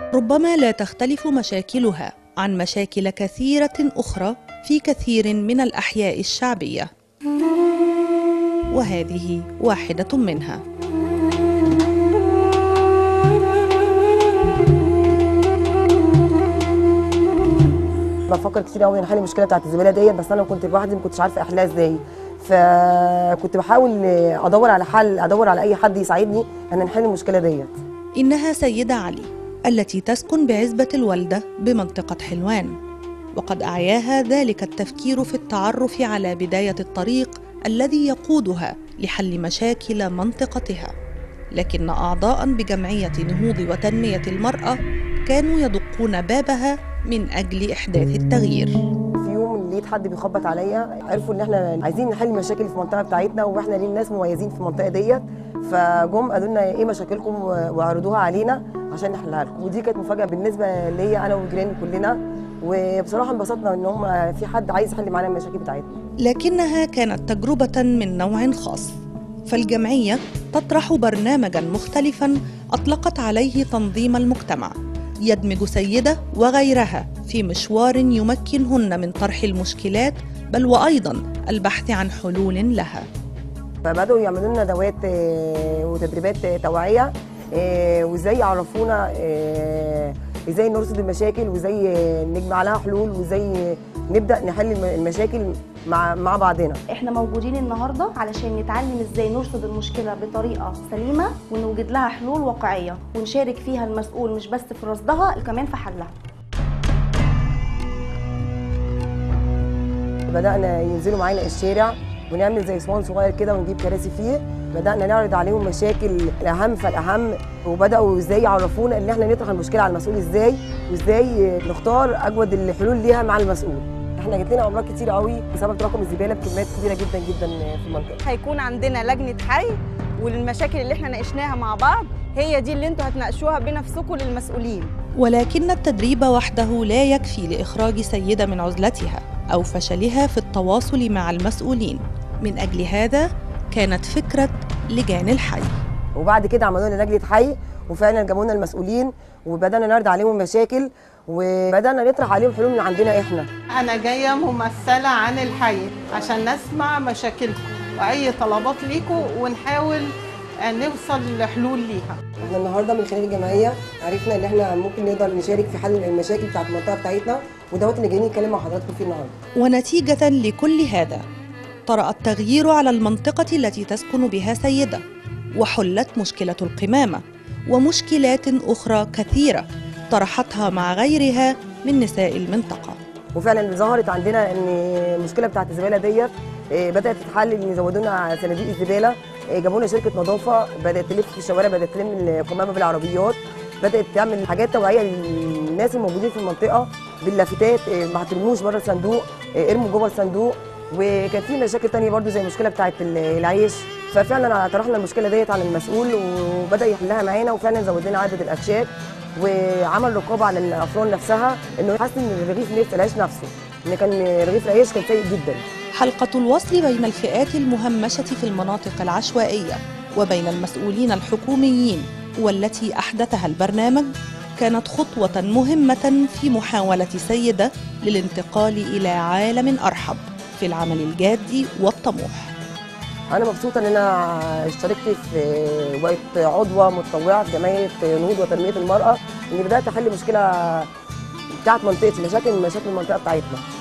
ربما لا تختلف مشاكلها عن مشاكل كثيرة أخرى في كثير من الأحياء الشعبية وهذه واحدة منها بفكر كتير قوي نحل المشكله بتاعت الزباله ديت بس انا كنت لوحدي ما كنتش عارفه احلها ازاي فكنت بحاول ادور على حل ادور على اي حد يساعدني ان نحل المشكله ديت إنها سيدة علي التي تسكن بعزبة الوالدة بمنطقة حلوان وقد أعياها ذلك التفكير في التعرف على بداية الطريق الذي يقودها لحل مشاكل منطقتها لكن أعضاء بجمعية نهوض وتنمية المرأة كانوا يدقون بابها من أجل إحداث التغيير في يوم لقيت حد بيخبط عليا عرفوا ان احنا عايزين نحل مشاكل في المنطقه بتاعتنا واحنا لينا ناس مميزين في المنطقه ديت فجم قالوا لنا ايه مشاكلكم وعرضوها علينا عشان نحلها لكم ودي كانت مفاجاه بالنسبه ليا انا وجيراني كلنا وبصراحه انبسطنا ان هم في حد عايز يحل معانا المشاكل بتاعتنا لكنها كانت تجربة من نوع خاص فالجمعية تطرح برنامجا مختلفا أطلقت عليه تنظيم المجتمع يدمج سيدة وغيرها في مشوار يمكنهن من طرح المشكلات بل وأيضا البحث عن حلول لها فبداوا يعملوا لنا ندوات آه، وتدريبات آه، توعيه آه، وازاي يعرفونا آه، ازاي نرصد المشاكل وازاي آه، نجمع لها حلول وازاي نبدا نحل الم- المشاكل مع مع بعضنا احنا موجودين النهارده علشان نتعلم ازاي نرصد المشكله بطريقه سليمه ونوجد لها حلول واقعيه ونشارك فيها المسؤول مش بس في رصدها كمان في حلها بدانا ينزلوا معانا الشارع ونعمل زي اسوان صغير كده ونجيب كراسي فيه بدانا نعرض عليهم مشاكل الاهم فالاهم وبداوا ازاي يعرفونا ان احنا نطرح المشكله على المسؤول ازاي وازاي نختار اجود الحلول ليها مع المسؤول احنا جات لنا امراض كتير قوي بسبب تراكم الزباله بكميات كبيره جدا جدا في المنطقه هيكون عندنا لجنه حي والمشاكل اللي احنا ناقشناها مع بعض هي دي اللي انتوا هتناقشوها بنفسكم للمسؤولين ولكن التدريب وحده لا يكفي لإخراج سيدة من عزلتها أو فشلها في التواصل مع المسؤولين من أجل هذا كانت فكرة لجان الحي وبعد كده عملوا لنا لجنه حي وفعلا جابوا لنا المسؤولين وبدانا نعرض عليهم مشاكل وبدانا نطرح عليهم حلول من عندنا احنا أنا جاية ممثلة عن الحي عشان نسمع مشاكلكم وأي طلبات ليكم ونحاول نوصل لحلول ليها احنا النهارده من خلال الجمعيه عرفنا ان احنا ممكن نقدر نشارك في حل المشاكل بتاعت المنطقه بتاعتنا ودوت اللي جايين نتكلم مع حضراتكم فيه النهارده ونتيجة لكل هذا طرأ التغيير على المنطقة التي تسكن بها سيدة وحلت مشكلة القمامة ومشكلات أخرى كثيرة طرحتها مع غيرها من نساء المنطقة وفعلا ظهرت عندنا ان المشكله بتاعت الزباله ديت آه، بدات تتحل ان يزودوا لنا صناديق الزباله آه، جابوا لنا شركه نظافه بدات تلف في الشوارع بدات تلم القمامه بالعربيات بدات تعمل حاجات توعيه للناس الموجودين في المنطقه باللافتات آه، ما ترموش بره الصندوق آه، ارموا جوه الصندوق وكان في مشاكل تانية برضو زي المشكله بتاعت ال- العيش ففعلا طرحنا المشكله ديت على المسؤول وبدا يحلها معانا وفعلا زود لنا عدد الاكشاك وعمل رقابه على الافران نفسها انه يحسن من رغيف نفس العيش نفسه ان كان رغيف العيش كان سيء جدا حلقة الوصل بين الفئات المهمشة في المناطق العشوائية وبين المسؤولين الحكوميين والتي أحدثها البرنامج كانت خطوة مهمة في محاولة سيدة للانتقال إلى عالم أرحب في العمل الجاد والطموح انا مبسوطه ان انا اشتركت في بقيت عضوه متطوعه في جمعيه نهوض وتنميه المراه اني بدات احل مشكله بتاعت منطقتي مشاكل مشاكل المنطقه بتاعتنا